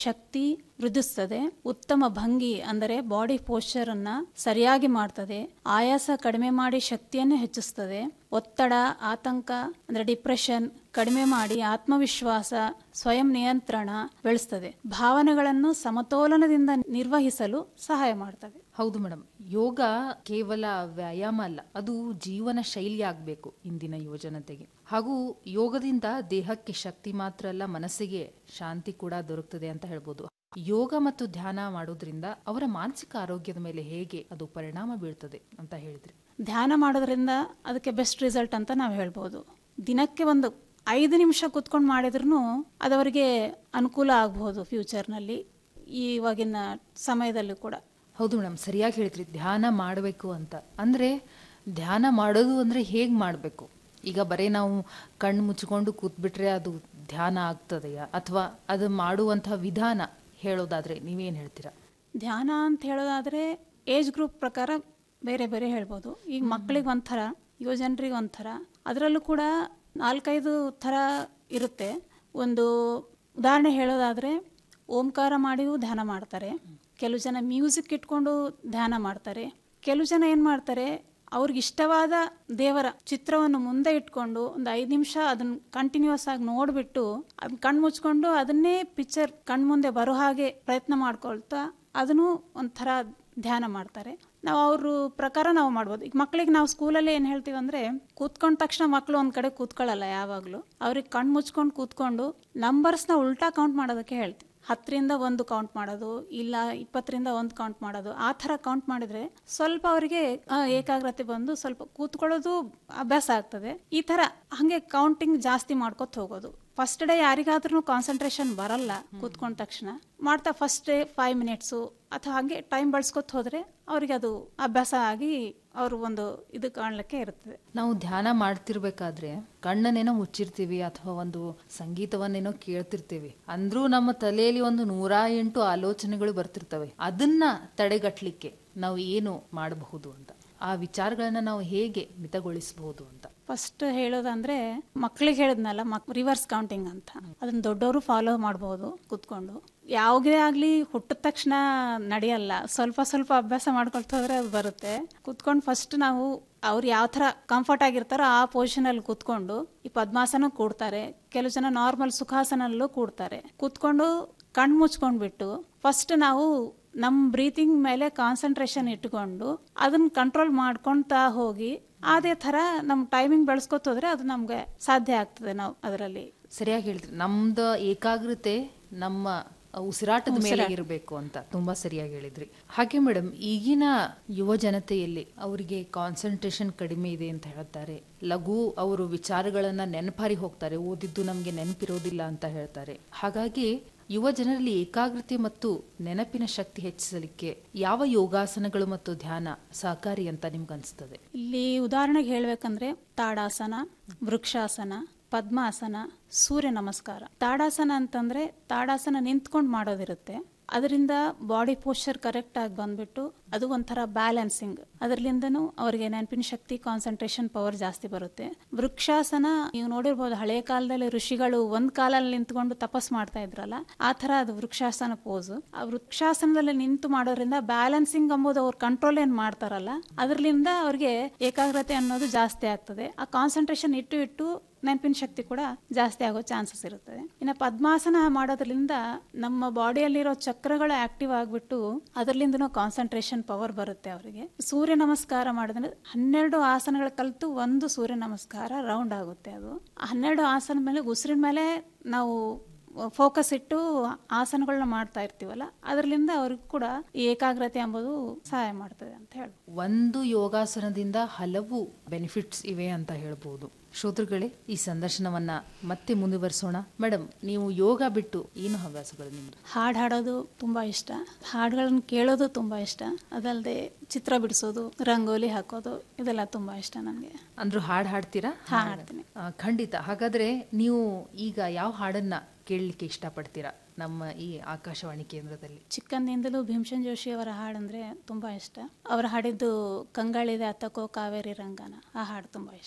ಶಕ್ತಿ ವೃದ್ಧಿಸ್ತದೆ ಉತ್ತಮ ಭಂಗಿ ಅಂದರೆ ಬಾಡಿ ಪೋಸ್ಚರ್ ಅನ್ನ ಸರಿಯಾಗಿ ಮಾಡ್ತದೆ ಆಯಾಸ ಕಡಿಮೆ ಮಾಡಿ ಶಕ್ತಿಯನ್ನು ಹೆಚ್ಚಿಸ್ತದೆ ಒತ್ತಡ ಆತಂಕ ಅಂದ್ರೆ ಡಿಪ್ರೆಷನ್ ಕಡಿಮೆ ಮಾಡಿ ಆತ್ಮವಿಶ್ವಾಸ ಸ್ವಯಂ ನಿಯಂತ್ರಣ ಬೆಳೆಸ್ತದೆ ಭಾವನೆಗಳನ್ನು ಸಮತೋಲನದಿಂದ ನಿರ್ವಹಿಸಲು ಸಹಾಯ ಮಾಡ್ತದೆ ಹೌದು ಮೇಡಮ್ ಯೋಗ ಕೇವಲ ವ್ಯಾಯಾಮ ಅಲ್ಲ ಅದು ಜೀವನ ಶೈಲಿ ಆಗಬೇಕು ಇಂದಿನ ಯುವಜನತೆಗೆ ಹಾಗೂ ಯೋಗದಿಂದ ದೇಹಕ್ಕೆ ಶಕ್ತಿ ಮಾತ್ರ ಅಲ್ಲ ಮನಸ್ಸಿಗೆ ಶಾಂತಿ ಕೂಡ ದೊರಕುತ್ತದೆ ಅಂತ ಹೇಳ್ಬೋದು ಯೋಗ ಮತ್ತು ಧ್ಯಾನ ಮಾಡೋದ್ರಿಂದ ಅವರ ಮಾನಸಿಕ ಆರೋಗ್ಯದ ಮೇಲೆ ಹೇಗೆ ಅದು ಪರಿಣಾಮ ಬೀಳ್ತದೆ ಅಂತ ಹೇಳಿದ್ರಿ ಧ್ಯಾನ ಮಾಡೋದ್ರಿಂದ ಅದಕ್ಕೆ ಬೆಸ್ಟ್ ರಿಸಲ್ಟ್ ಅಂತ ನಾವು ಹೇಳ್ಬೋದು ದಿನಕ್ಕೆ ಒಂದು ಐದು ನಿಮಿಷ ಕುತ್ಕೊಂಡು ಮಾಡಿದ್ರೂ ಅದವರಿಗೆ ಅನುಕೂಲ ಆಗಬಹುದು ಫ್ಯೂಚರ್ನಲ್ಲಿ ಇವಾಗಿನ ಸಮಯದಲ್ಲೂ ಕೂಡ ಹೌದು ಮೇಡಮ್ ಸರಿಯಾಗಿ ಹೇಳಿದ್ರಿ ಧ್ಯಾನ ಮಾಡಬೇಕು ಅಂತ ಅಂದ್ರೆ ಧ್ಯಾನ ಮಾಡೋದು ಅಂದ್ರೆ ಹೇಗೆ ಮಾಡಬೇಕು ಈಗ ಬರೀ ನಾವು ಕಣ್ಣು ಮುಚ್ಕೊಂಡು ಕೂತ್ಬಿಟ್ರೆ ಅದು ಧ್ಯಾನ ಆಗ್ತದೆಯಾ ಅಥವಾ ಅದು ಮಾಡುವಂತಹ ವಿಧಾನ ಹೇಳೋದಾದ್ರೆ ನೀವೇನು ಹೇಳ್ತೀರಾ ಧ್ಯಾನ ಅಂತ ಹೇಳೋದಾದ್ರೆ ಏಜ್ ಗ್ರೂಪ್ ಪ್ರಕಾರ ಬೇರೆ ಬೇರೆ ಹೇಳ್ಬೋದು ಈಗ ಮಕ್ಕಳಿಗೆ ಒಂಥರ ಯುವಜನರಿಗೆ ಒಂಥರ ಅದರಲ್ಲೂ ಕೂಡ ನಾಲ್ಕೈದು ಥರ ಇರುತ್ತೆ ಒಂದು ಉದಾಹರಣೆ ಹೇಳೋದಾದ್ರೆ ಓಂಕಾರ ಮಾಡಿಯೂ ಧ್ಯಾನ ಮಾಡ್ತಾರೆ ಕೆಲವು ಜನ ಮ್ಯೂಸಿಕ್ ಇಟ್ಕೊಂಡು ಧ್ಯಾನ ಮಾಡ್ತಾರೆ ಕೆಲವು ಜನ ಏನು ಮಾಡ್ತಾರೆ ಅವ್ರಿಗೆ ಇಷ್ಟವಾದ ದೇವರ ಚಿತ್ರವನ್ನು ಮುಂದೆ ಇಟ್ಕೊಂಡು ಒಂದು ಐದು ನಿಮಿಷ ಅದನ್ನ ಕಂಟಿನ್ಯೂಸ್ ಆಗಿ ನೋಡ್ಬಿಟ್ಟು ಅದನ್ನ ಕಣ್ಣು ಮುಚ್ಕೊಂಡು ಅದನ್ನೇ ಪಿಕ್ಚರ್ ಕಣ್ಮುಂದೆ ಬರೋ ಹಾಗೆ ಪ್ರಯತ್ನ ಮಾಡ್ಕೊಳ್ತಾ ಅದನ್ನು ಒಂಥರ ಧ್ಯಾನ ಮಾಡ್ತಾರೆ ನಾವು ಅವ್ರ ಪ್ರಕಾರ ನಾವು ಮಾಡ್ಬೋದು ಈಗ ಮಕ್ಕಳಿಗೆ ನಾವು ಸ್ಕೂಲಲ್ಲಿ ಏನು ಹೇಳ್ತೀವಿ ಅಂದ್ರೆ ಕೂತ್ಕೊಂಡ ತಕ್ಷಣ ಮಕ್ಕಳು ಒಂದ್ ಕಡೆ ಕೂತ್ಕೊಳ್ಳಲ್ಲ ಯಾವಾಗಲೂ ಅವ್ರಿಗೆ ಕಣ್ಣು ಮುಚ್ಕೊಂಡು ಕೂತ್ಕೊಂಡು ನಂಬರ್ಸ್ನ ಉಲ್ಟಾ ಕೌಂಟ್ ಮಾಡೋದಕ್ಕೆ ಹೇಳ್ತೀವಿ ಹತ್ತರಿಂದ ಒಂದು ಕೌಂಟ್ ಮಾಡೋದು ಇಲ್ಲ ಇಪ್ಪತ್ತರಿಂದ ಒಂದು ಕೌಂಟ್ ಮಾಡೋದು ಆ ಥರ ಕೌಂಟ್ ಮಾಡಿದ್ರೆ ಸ್ವಲ್ಪ ಅವರಿಗೆ ಏಕಾಗ್ರತೆ ಬಂದು ಸ್ವಲ್ಪ ಕೂತ್ಕೊಳ್ಳೋದು ಅಭ್ಯಾಸ ಆಗ್ತದೆ ಈ ಥರ ಹಾಗೆ ಕೌಂಟಿಂಗ್ ಜಾಸ್ತಿ ಮಾಡ್ಕೊತ ಹೋಗೋದು ಫಸ್ಟ್ ಡೇ ಯಾರಿಗಾದ್ರೂ ಕಾನ್ಸಂಟ್ರೇಷನ್ ಬರಲ್ಲ ಕೂತ್ಕೊಂಡ ತಕ್ಷಣ ಮಾಡ್ತಾ ಫಸ್ಟ್ ಡೇ ಫೈವ್ ಮಿನಿಟ್ಸು ಅಥವಾ ಹಾಗೆ ಟೈಮ್ ಬಳಸ್ಕೊತ ಹೋದ್ರೆ ಅವ್ರಿಗೆ ಅದು ಅಭ್ಯಾಸ ಆಗಿ ಅವರು ಒಂದು ಇದು ಕಾಣ್ಲಿಕ್ಕೆ ಇರ್ತದೆ ನಾವು ಧ್ಯಾನ ಮಾಡ್ತಿರ್ಬೇಕಾದ್ರೆ ಕಣ್ಣನ್ನೇನೋ ಮುಚ್ಚಿರ್ತೀವಿ ಅಥವಾ ಒಂದು ಸಂಗೀತವನ್ನೇನೋ ಕೇಳ್ತಿರ್ತೀವಿ ಅಂದ್ರೂ ನಮ್ಮ ತಲೆಯಲ್ಲಿ ಒಂದು ನೂರ ಎಂಟು ಆಲೋಚನೆಗಳು ಬರ್ತಿರ್ತವೆ ಅದನ್ನ ತಡೆಗಟ್ಲಿಕ್ಕೆ ನಾವು ಏನು ಮಾಡಬಹುದು ಅಂತ ಆ ವಿಚಾರಗಳನ್ನ ನಾವು ಹೇಗೆ ಮಿತಗೊಳಿಸಬಹುದು ಅಂತ ಫಸ್ಟ್ ಹೇಳೋದಂದ್ರೆ ಮಕ್ಳಿಗೆ ಹೇಳಿದ್ನಲ್ಲ ಮಕ್ ರಿವರ್ಸ್ ಕೌಂಟಿಂಗ್ ಅಂತ ಅದನ್ನ ದೊಡ್ಡವರು ಫಾಲೋ ಮಾಡ್ಬೋದು ಕೂತ್ಕೊಂಡು ಯಾವುದೇ ಆಗ್ಲಿ ಹುಟ್ಟಿದ ತಕ್ಷಣ ನಡೆಯಲ್ಲ ಸ್ವಲ್ಪ ಸ್ವಲ್ಪ ಅಭ್ಯಾಸ ಮಾಡ್ಕೊಳ್ತಾ ಹೋದ್ರೆ ಅದು ಬರುತ್ತೆ ಕೂತ್ಕೊಂಡು ಫಸ್ಟ್ ನಾವು ಅವ್ರು ಯಾವ ಥರ ಕಂಫರ್ಟ್ ಆಗಿರ್ತಾರೋ ಆ ಪೊಸಿಷನ್ ಅಲ್ಲಿ ಕೂತ್ಕೊಂಡು ಈ ಪದ್ಮಾಸನ ಕೂಡ್ತಾರೆ ಕೆಲವು ಜನ ನಾರ್ಮಲ್ ಸುಖಾಸನಲ್ಲೂ ಕೂಡ್ತಾರೆ ಕೂತ್ಕೊಂಡು ಕಣ್ಣು ಮುಚ್ಕೊಂಡ್ಬಿಟ್ಟು ಫಸ್ಟ್ ನಾವು ನಮ್ಮ ಬ್ರೀತಿಂಗ್ ಮೇಲೆ ಕಾನ್ಸಂಟ್ರೇಷನ್ ಇಟ್ಕೊಂಡು ಅದನ್ನ ಕಂಟ್ರೋಲ್ ಮಾಡ್ಕೊಳ್ತಾ ಹೋಗಿ ಅದೇ ಥರ ನಮ್ಮ ಟೈಮಿಂಗ್ ಬೆಳೆಸ್ಕೊತ ಹೋದ್ರೆ ಅದು ನಮ್ಗೆ ಸಾಧ್ಯ ಆಗ್ತದೆ ನಾವು ಅದರಲ್ಲಿ ಸರಿಯಾಗಿ ಹೇಳಿದ್ರಿ ನಮ್ದು ಏಕಾಗ್ರತೆ ನಮ್ಮ ಉಸಿರಾಟದ ಮೇಲೆ ಇರಬೇಕು ಅಂತ ತುಂಬಾ ಸರಿಯಾಗಿ ಹೇಳಿದ್ರಿ ಹಾಗೆ ಮೇಡಮ್ ಈಗಿನ ಯುವ ಜನತೆಯಲ್ಲಿ ಅವರಿಗೆ ಕಾನ್ಸಂಟ್ರೇಷನ್ ಕಡಿಮೆ ಇದೆ ಅಂತ ಹೇಳ್ತಾರೆ ಲಘು ಅವರು ವಿಚಾರಗಳನ್ನ ನೆನಪಾರಿ ಹೋಗ್ತಾರೆ ಓದಿದ್ದು ನಮಗೆ ನೆನಪಿರೋದಿಲ್ಲ ಅಂತ ಹೇಳ್ತಾರೆ ಹಾಗಾಗಿ ಯುವ ಜನರಲ್ಲಿ ಏಕಾಗ್ರತೆ ಮತ್ತು ನೆನಪಿನ ಶಕ್ತಿ ಹೆಚ್ಚಿಸಲಿಕ್ಕೆ ಯಾವ ಯೋಗಾಸನಗಳು ಮತ್ತು ಧ್ಯಾನ ಸಹಕಾರಿ ಅಂತ ನಿಮ್ಗೆ ಅನಿಸ್ತದೆ ಇಲ್ಲಿ ಉದಾಹರಣೆಗೆ ಹೇಳ್ಬೇಕಂದ್ರೆ ತಾಡಾಸನ ವೃಕ್ಷಾಸನ ಪದ್ಮಾಸನ ಸೂರ್ಯ ನಮಸ್ಕಾರ ತಾಡಾಸನ ಅಂತಂದ್ರೆ ತಾಡಾಸನ ನಿಂತ್ಕೊಂಡು ಮಾಡೋದಿರುತ್ತೆ ಅದರಿಂದ ಬಾಡಿ ಪೋಸ್ಚರ್ ಕರೆಕ್ಟ್ ಆಗಿ ಬಂದ್ಬಿಟ್ಟು ಅದು ಒಂಥರ ಬ್ಯಾಲೆನ್ಸಿಂಗ್ ಅದರಲಿಂದನೂ ಅವರಿಗೆ ನೆನಪಿನ ಶಕ್ತಿ ಕಾನ್ಸಂಟ್ರೇಷನ್ ಪವರ್ ಜಾಸ್ತಿ ಬರುತ್ತೆ ವೃಕ್ಷಾಸನ ನೀವು ನೋಡಿರ್ಬೋದು ಹಳೆ ಕಾಲದಲ್ಲಿ ಋಷಿಗಳು ಒಂದ್ ಕಾಲಲ್ಲಿ ನಿಂತ್ಕೊಂಡು ತಪಸ್ ಮಾಡ್ತಾ ಇದ್ರಲ್ಲ ಆ ತರ ಅದು ವೃಕ್ಷಾಸನ ಪೋಸ್ ಆ ವೃಕ್ಷಾಸನದಲ್ಲಿ ನಿಂತು ಮಾಡೋದ್ರಿಂದ ಬ್ಯಾಲೆನ್ಸಿಂಗ್ ಎಂಬುದು ಅವ್ರು ಕಂಟ್ರೋಲ್ ಏನ್ ಮಾಡ್ತಾರಲ್ಲ ಅದರಿಂದ ಅವ್ರಿಗೆ ಏಕಾಗ್ರತೆ ಅನ್ನೋದು ಜಾಸ್ತಿ ಆಗ್ತದೆ ಆ ಕಾನ್ಸಂಟ್ರೇಷನ್ ಇಟ್ಟು ಇಟ್ಟು ನೆನಪಿನ ಶಕ್ತಿ ಕೂಡ ಜಾಸ್ತಿ ಆಗೋ ಚಾನ್ಸಸ್ ಇರುತ್ತದೆ ಇನ್ನು ಪದ್ಮಾಸನ ಮಾಡೋದ್ರಿಂದ ನಮ್ಮ ಬಾಡಿಯಲ್ಲಿರೋ ಚಕ್ರಗಳು ಆಕ್ಟಿವ್ ಆಗಿಬಿಟ್ಟು ಅದರಲ್ಲಿಂದನೂ ಕಾನ್ಸಂಟ್ರೇಷನ್ ಪವರ್ ಬರುತ್ತೆ ಅವರಿಗೆ ಸೂರ್ಯ ನಮಸ್ಕಾರ ಮಾಡಿದ್ರೆ ಹನ್ನೆರಡು ಆಸನಗಳ ಕಲಿತು ಒಂದು ಸೂರ್ಯ ನಮಸ್ಕಾರ ರೌಂಡ್ ಆಗುತ್ತೆ ಅದು ಆ ಹನ್ನೆರಡು ಆಸನ ಮೇಲೆ ಉಸಿರಿನ ಮೇಲೆ ನಾವು ಫೋಕಸ್ ಇಟ್ಟು ಆಸನಗಳನ್ನ ಮಾಡ್ತಾ ಇರ್ತೀವಲ್ಲ ಅದರಿಂದ ಅವ್ರಿಗೂ ಕೂಡ ಈ ಏಕಾಗ್ರತೆ ಎಂಬುದು ಸಹಾಯ ಮಾಡ್ತದೆ ಅಂತ ಹೇಳಿ ಒಂದು ಯೋಗಾಸನದಿಂದ ಹಲವು ಬೆನಿಫಿಟ್ಸ್ ಇವೆ ಅಂತ ಹೇಳ್ಬೋದು ಶ್ರೋತೃಗಳೇ ಈ ಸಂದರ್ಶನವನ್ನ ಮತ್ತೆ ಮುಂದುವರಿಸೋಣ ಮೇಡಮ್ ನೀವು ಯೋಗ ಬಿಟ್ಟು ಏನು ಹವ್ಯಾಸಗಳು ನಿಮ್ದು ಹಾಡು ಹಾಡೋದು ತುಂಬಾ ಇಷ್ಟ ಹಾಡುಗಳನ್ನ ಕೇಳೋದು ತುಂಬಾ ಇಷ್ಟ ಅದಲ್ಲದೆ ಚಿತ್ರ ಬಿಡಿಸೋದು ರಂಗೋಲಿ ಹಾಕೋದು ಇದೆಲ್ಲ ತುಂಬಾ ಇಷ್ಟ ನನಗೆ ಅಂದ್ರೂ ಹಾಡು ಹಾಡ್ತೀರಾ ಹಾಡ್ತೀನಿ ಆ, ಖಂಡಿತ ಹಾಗಾದ್ರೆ ನೀವು ಈಗ ಯಾವ ಹಾಡನ್ನ ಕೇಳಲಿಕ್ಕೆ ಇಷ್ಟಪಡ್ತೀರಾ ನಮ್ಮ ಈ ಆಕಾಶವಾಣಿ ಕೇಂದ್ರದಲ್ಲಿ ಚಿಕ್ಕಂದಿಂದಲೂ ಭೀಮಸೇನ್ ಜೋಶಿ ಅವರ ಹಾಡಂದ್ರೆ ತುಂಬಾ ಇಷ್ಟ ಅವ್ರು ಹಾಡಿದ್ದು ಕಂಗಳಿದೆ ಅತ್ತಕೋ ಕಾವೇರಿ ರಂಗನ ಆ ಹಾಡು ತುಂಬಾ ಇಷ್ಟ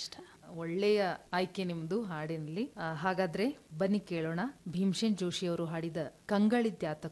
ಒಳ್ಳೆಯ ಆಯ್ಕೆ ನಿಮ್ದು ಹಾಡಿನಲ್ಲಿ ಆ, ಹಾಗಾದ್ರೆ ಬನ್ನಿ ಕೇಳೋಣ ಭೀಮಸೇನ್ ಜೋಶಿ ಅವರು ಹಾಡಿದ ಕಂಗಳಿದ್ಯಾತ